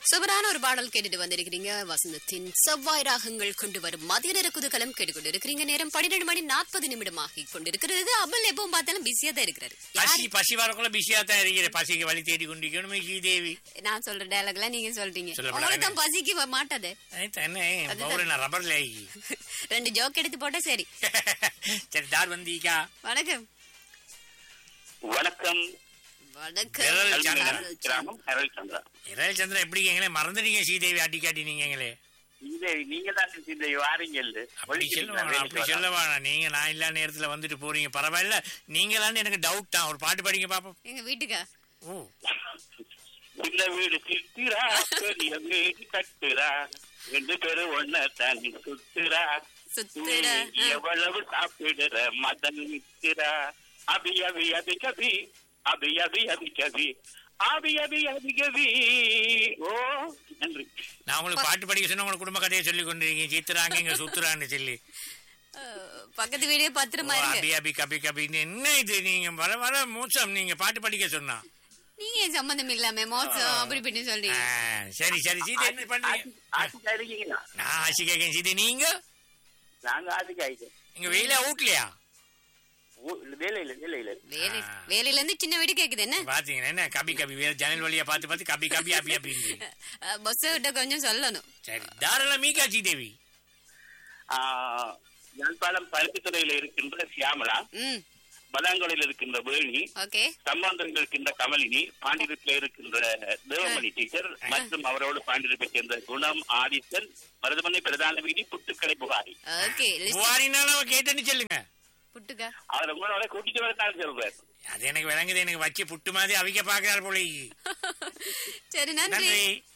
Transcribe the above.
சுவரான ஒரு பாடல் கேட்டுட்டு வந்திருக்கிறீங்க வசந்தத்தின் செவ்வாய் ராகங்கள் கொண்டு வரும் மதிய நேர குதூகலம் கேட்டுக்கொண்டு இருக்கிறீங்க நேரம் பன்னிரெண்டு மணி நாற்பது நிமிடம் ஆகி கொண்டிருக்கிறது அபல் எப்பவும் பார்த்தாலும் பிஸியா தான் இருக்கிறாரு பசி யார்? பசி வரக்குள்ள பிஸியா தான் இருக்கிற பசிக்கு வழி தேடி கொண்டிருக்கணும் ஸ்ரீதேவி நான் சொல்ற டயலாக் எல்லாம் நீங்க சொல்றீங்க சொல்லப்படாது. உங்களுக்கு தான் பசிக்கு வ- மாட்டாதே தானே அதுதான். பவுல நான் ரப்பர் லேகி ரெண்டு ஜோக் எடுத்து போட்டா சரி சரி தார் வந்தீக்கா வணக்கம் வணக்கம் வணக்கம் விரல் கல்வி சந்திரா. விரல் சந்திரா. கிராமம் ஹெரல் சந்திரா இரல் சந்திரன் எப்படி எங்களே மறந்துட்டீங்க ஸ்ரீதேவி ஆட்டி காட்டி நீங்க எங்களே இந்த நீங்க தான் இந்த வாரீங்க அப்படி சொல்லுவாங்க அப்படி சொல்லவா நீங்க நான் இல்லாத நேரத்துல வந்துட்டு போறீங்க பரவாயில்ல நீங்களான்னு எனக்கு டவுட் தான் ஒரு பாட்டு படிங்க பாப்போம் எங்க வீட்டுக்கா ஓ சின்ன வீடு சித்திரா பெரிய வீடு கட்டுறா ரெண்டு பேரும் ஒன்ன தண்ணி சுத்துறா சுத்துறா. நீ எவ்வளவு சாப்பிடுற மதன் நிற்கிறா அபி அபி அபி கபி அபி அபி அபி கபி அபி அபி அபி கபி ஓ நன்றி நான் உங்களுக்கு பாட்டு படிக்க சொன்னா உங்களுக்கு குடும்ப கதையை சொல்லி கொண்டிருக்கீங்க சித்துறாங்க இங்க சுத்துறான்னு சொல்லி அஹ், பக்கத்து வீடே ஓ, பத்திரமா அபி இருக்கு அபி கபி கபின்னு என்ன இது நீங்க வர வர மோசம் நீங்க பாட்டு படிக்க சொன்னா நீங்க ஏன் சம்பந்தம் இல்லாம மோசம் அப்படி இப்படி ஆ, சொல்றீங்க சரி சரி சீதை என்ன பண்றீங்க ஆசி- ஆசிக்கா இருக்கீங்களா நான் ஆசி கேட்கேன் சீதை நீங்க நாங்க ஆசிக்கா ஆயிட்டோம் இங்க வெயில அவுட்லையா வேலை இல்ல வேலை இல்ல வேலை ஆ. வேலையில இருந்து சின்ன வீடு கேக்குது என்ன பாத்தீங்கன்னா என்ன கபி கபி வேற ஜன்னல் வழியா பார்த்து பார்த்து கபி கபி அபி அப்படின்னு பஸ் கிட்ட கொஞ்சம் சொல்லணும் சரி தாராள மீகாட்சி தேவி ஆஹ், யாழ்ப்பாணம் பருத்தித்துறையில இருக்கின்ற சியாமலா ம் பலாங்கொடையில் இருக்கின்ற வேணி ஓகே சம்பாந்தத்தில் இருக்கின்ற கமலினி பாண்டியத்தில் இருக்கின்ற தேவமணி டீச்சர் மற்றும் அவரோடு பாண்டியத்தை சேர்ந்த குணம் ஆதித்தன் மருதமனை பிரதான வீதி புத்துக்கடை புகாரி ஓகே லிஸ்ட் புகாரினாலும் அவ கேட்டேன்னு சொல்லுங்க புட்டுக்கா அவரை உங்களோட கூட்டிட்டு வரத்தான் சொல்றாரு அது எனக்கு விளங்குது எனக்கு வச்சு புட்டு மாதிரி அவிக்க பாக்குறாரு போல சரி நன்றி நன்றி